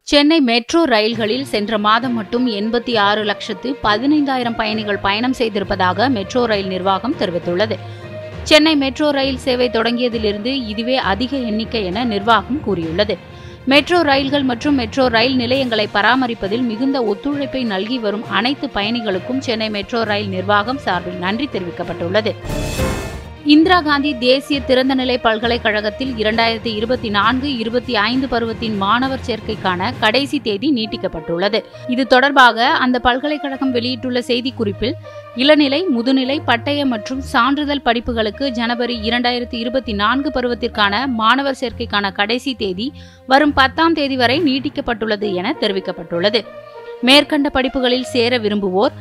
Chennai metro ரயில்களில் சென்ற மாதம் மட்டும் எண்பத்தி ஆறு லட்சத்து பதினைந்தாயிரம் பயணிகள் பயணம் செய்திருப்பதாக மெட்ரோ ரயில் நிர்வாகம் தெரிவித்துள்ளது சென்னை மெட்ரோ ரயில் சேவை தொடங்கியதிலிருந்து இதுவே அதிக எண்ணிக்கை என நிர்வாகம் கூறியுள்ளது மெட்ரோ ரயில்கள் மற்றும் மெட்ரோ ரயில் நிலையங்களை பராமரிப்பதில் மிகுந்த ஒத்துழைப்பை நல்கி வரும் அனைத்து பயணிகளுக்கும் சென்னை மெட்ரோ ரயில் நிர்வாகம் சார்பில் நன்றி தெரிவிக்கப்பட்டுள்ளது இந்திரா காந்தி தேசிய திறந்தநிலை பல்கலைக்கழகத்தில் இரண்டாயிரத்தி இருபத்தி நான்கு இருபத்தி ஐந்து பருவத்தின் மாணவர் சேர்க்கைக்கான கடைசி தேதி நீட்டிக்கப்பட்டுள்ளது இது தொடர்பாக அந்த பல்கலைக்கழகம் வெளியிட்டுள்ள செய்திக்குறிப்பில் இளநிலை முதுநிலை பட்டய மற்றும் சான்றிதழ் படிப்புகளுக்கு ஜனவரி இரண்டாயிரத்தி இருபத்தி நான்கு பருவத்திற்கான மாணவர் சேர்க்கைக்கான கடைசி தேதி வரும் பத்தாம் தேதி வரை நீட்டிக்கப்பட்டுள்ளது என தெரிவிக்கப்பட்டுள்ளது மேற்கண்ட படிப்புகளில் சேர விரும்புவோர்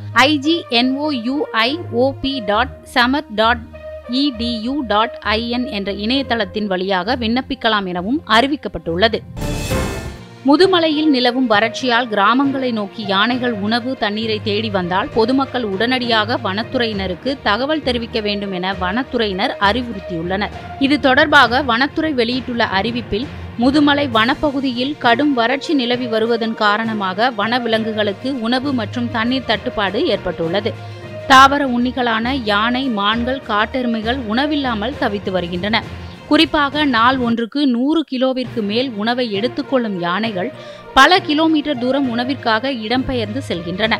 IGNOUIOP dot Samarth dot edu dot IN என்ற இணையதளத்தின் வழியாக விண்ணப்பிக்கலாம் எனவும் அறிவிக்கப்பட்டுள்ளது முதுமலையில் நிலவும் வறட்சியால் கிராமங்களை நோக்கி யானைகள் உணவு தண்ணீரை தேடி வந்தால் பொதுமக்கள் உடனடியாக வனத்துறையினருக்கு தகவல் தெரிவிக்க வேண்டும் என வனத்துறையினர் அறிவுறுத்தியுள்ளனர் இது தொடர்பாக வனத்துறை வெளியிட்டுள்ள அறிவிப்பில் முதுமலை வனப்பகுதியில் கடும் வறட்சி நிலவி வருவதன் காரணமாக வனவிலங்குகளுக்கு உணவு மற்றும் தண்ணீர் தட்டுப்பாடு ஏற்பட்டுள்ளது தாவர உண்ணிகளான யானை மான்கள் காட்டெருமைகள் உணவில்லாமல் தவித்து வருகின்றன குறிப்பாக நாள் ஒன்றுக்கு நூறு கிலோவிற்கு மேல் உணவை எடுத்துக்கொள்ளும் யானைகள் பல கிலோமீட்டர் தூரம் உணவிற்காக இடம்பெயர்ந்து செல்கின்றன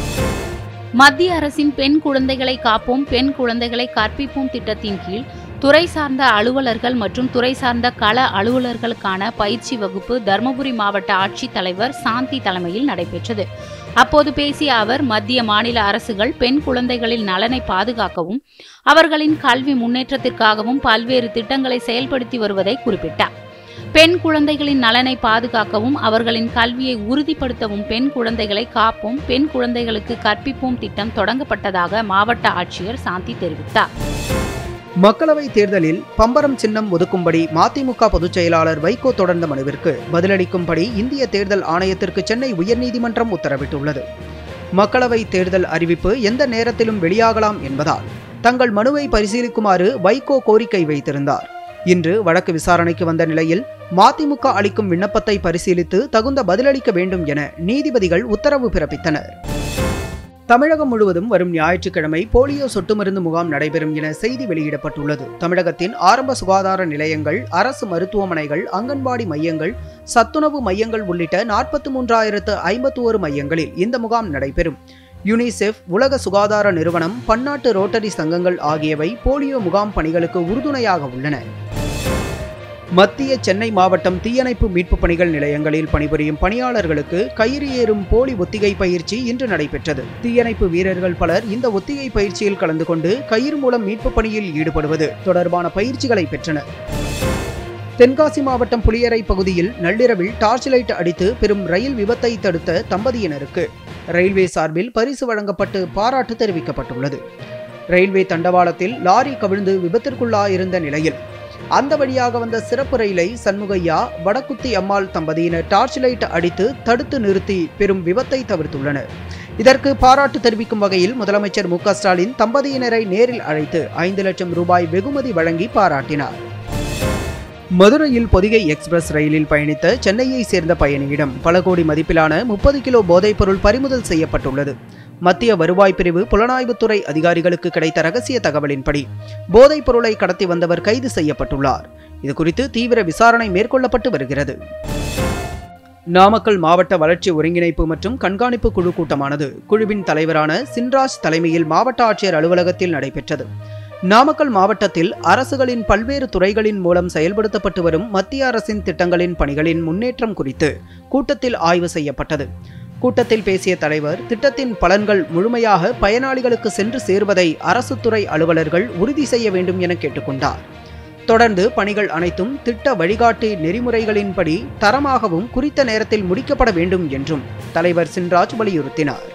மத்திய அரசின் பெண் குழந்தைகளை காப்போம் பெண் குழந்தைகளை கற்பிப்போம் திட்டத்தின் கீழ் துறை சார்ந்த அலுவலர்கள் மற்றும் துறை சார்ந்த கள அலுவலர்களுக்கான பயிற்சி வகுப்பு தருமபுரி மாவட்ட ஆட்சித்தலைவர் சாந்தி தலைமையில் நடைபெற்றது அப்போது பேசிய அவர் மத்திய மாநில அரசுகள் பெண் குழந்தைகளின் நலனை பாதுகாக்கவும் அவர்களின் கல்வி முன்னேற்றத்திற்காகவும் பல்வேறு திட்டங்களை செயல்படுத்தி வருவதை குறிப்பிட்டார் பெண் குழந்தைகளின் நலனை பாதுகாக்கவும் அவர்களின் கல்வியை உறுதிப்படுத்தவும் பெண் குழந்தைகளை காப்போம் பெண் குழந்தைகளுக்கு கற்பிப்போம் திட்டம் தொடங்கப்பட்டதாக மாவட்ட ஆட்சியர் சாந்தி தெரிவித்தார் மக்களவை தேர்தலில் பம்பரம் சின்னம் ஒதுக்கும்படி மதிமுக பொதுச் செயலாளர் வைகோ தொடர்ந்த மனுவிற்கு பதிலளிக்கும்படி இந்திய தேர்தல் ஆணையத்திற்கு சென்னை உயர்நீதிமன்றம் உத்தரவிட்டுள்ளது மக்களவை தேர்தல் அறிவிப்பு எந்த நேரத்திலும் வெளியாகலாம் என்பதால் தங்கள் மனுவை பரிசீலிக்குமாறு வைகோ கோரிக்கை வைத்திருந்தார் இன்று வழக்கு விசாரணைக்கு வந்த நிலையில் மதிமுக அளிக்கும் விண்ணப்பத்தை பரிசீலித்து தகுந்த பதிலளிக்க வேண்டும் என நீதிபதிகள் உத்தரவு பிறப்பித்தனர் தமிழகம் முழுவதும் வரும் ஞாயிற்றுக்கிழமை போலியோ சொட்டு மருந்து முகாம் நடைபெறும் என செய்தி வெளியிடப்பட்டுள்ளது தமிழகத்தின் ஆரம்ப சுகாதார நிலையங்கள் அரசு மருத்துவமனைகள் அங்கன்வாடி மையங்கள் சத்துணவு மையங்கள் உள்ளிட்ட நாற்பத்தி மூன்றாயிரத்து ஐம்பத்தி ஒரு மையங்களில் இந்த முகாம் நடைபெறும் யுனிசெஃப் உலக சுகாதார நிறுவனம் பன்னாட்டு ரோட்டரி சங்கங்கள் ஆகியவை போலியோ முகாம் பணிகளுக்கு உறுதுணையாக உள்ளன மத்திய சென்னை மாவட்டம் தீயணைப்பு மீட்பு பணிகள் நிலையங்களில் பணிபுரியும் பணியாளர்களுக்கு கயிறு ஏறும் போலி ஒத்திகை பயிற்சி இன்று நடைபெற்றது தீயணைப்பு வீரர்கள் பலர் இந்த ஒத்திகை பயிற்சியில் கலந்து கொண்டு கயிறு மூலம் மீட்பு பணியில் ஈடுபடுவது தொடர்பான பயிற்சிகளை பெற்றனர் தென்காசி மாவட்டம் புளியரை பகுதியில் நள்ளிரவில் டார்ச் லைட் அடித்து பெரும் ரயில் விபத்தை தடுத்த தம்பதியினருக்கு ரயில்வே சார்பில் பரிசு வழங்கப்பட்டு பாராட்டு தெரிவிக்கப்பட்டுள்ளது ரயில்வே தண்டவாளத்தில் லாரி கவிழ்ந்து விபத்திற்குள்ளாயிருந்த நிலையில் அந்த வழியாக வந்த சிறப்பு ரயிலை சண்முகையா வடக்குத்தி அம்மாள் தம்பதியினர் டார்ச் லைட் அடித்து தடுத்து நிறுத்தி பெரும் விபத்தை தவிர்த்துள்ளனர் இதற்கு பாராட்டு தெரிவிக்கும் வகையில் முதலமைச்சர் மு ஸ்டாலின் தம்பதியினரை நேரில் அழைத்து ஐந்து லட்சம் ரூபாய் வெகுமதி வழங்கி பாராட்டினார் மதுரையில் பொதிகை எக்ஸ்பிரஸ் ரயிலில் பயணித்த சென்னையை சேர்ந்த பயணியிடம் பல கோடி மதிப்பிலான முப்பது கிலோ போதைப்பொருள் பறிமுதல் செய்யப்பட்டுள்ளது மத்திய வருவாய் பிரிவு புலனாய்வுத்துறை அதிகாரிகளுக்கு கிடைத்த ரகசிய தகவலின்படி போதைப் பொருளை கடத்தி வந்தவர் கைது செய்யப்பட்டுள்ளார் இதுகுறித்து தீவிர விசாரணை மேற்கொள்ளப்பட்டு வருகிறது நாமக்கல் மாவட்ட வளர்ச்சி ஒருங்கிணைப்பு மற்றும் கண்காணிப்பு குழு கூட்டமானது குழுவின் தலைவரான சின்ராஜ் தலைமையில் மாவட்ட ஆட்சியர் அலுவலகத்தில் நடைபெற்றது நாமக்கல் மாவட்டத்தில் அரசுகளின் பல்வேறு துறைகளின் மூலம் செயல்படுத்தப்பட்டு வரும் மத்திய அரசின் திட்டங்களின் பணிகளின் முன்னேற்றம் குறித்து கூட்டத்தில் ஆய்வு செய்யப்பட்டது கூட்டத்தில் பேசிய தலைவர் திட்டத்தின் பலன்கள் முழுமையாக பயனாளிகளுக்கு சென்று சேர்வதை அரசு துறை அலுவலர்கள் உறுதி செய்ய வேண்டும் என கேட்டுக்கொண்டார் தொடர்ந்து பணிகள் அனைத்தும் திட்ட வழிகாட்டி நெறிமுறைகளின்படி தரமாகவும் குறித்த நேரத்தில் முடிக்கப்பட வேண்டும் என்றும் தலைவர் சின்ராஜ் வலியுறுத்தினார்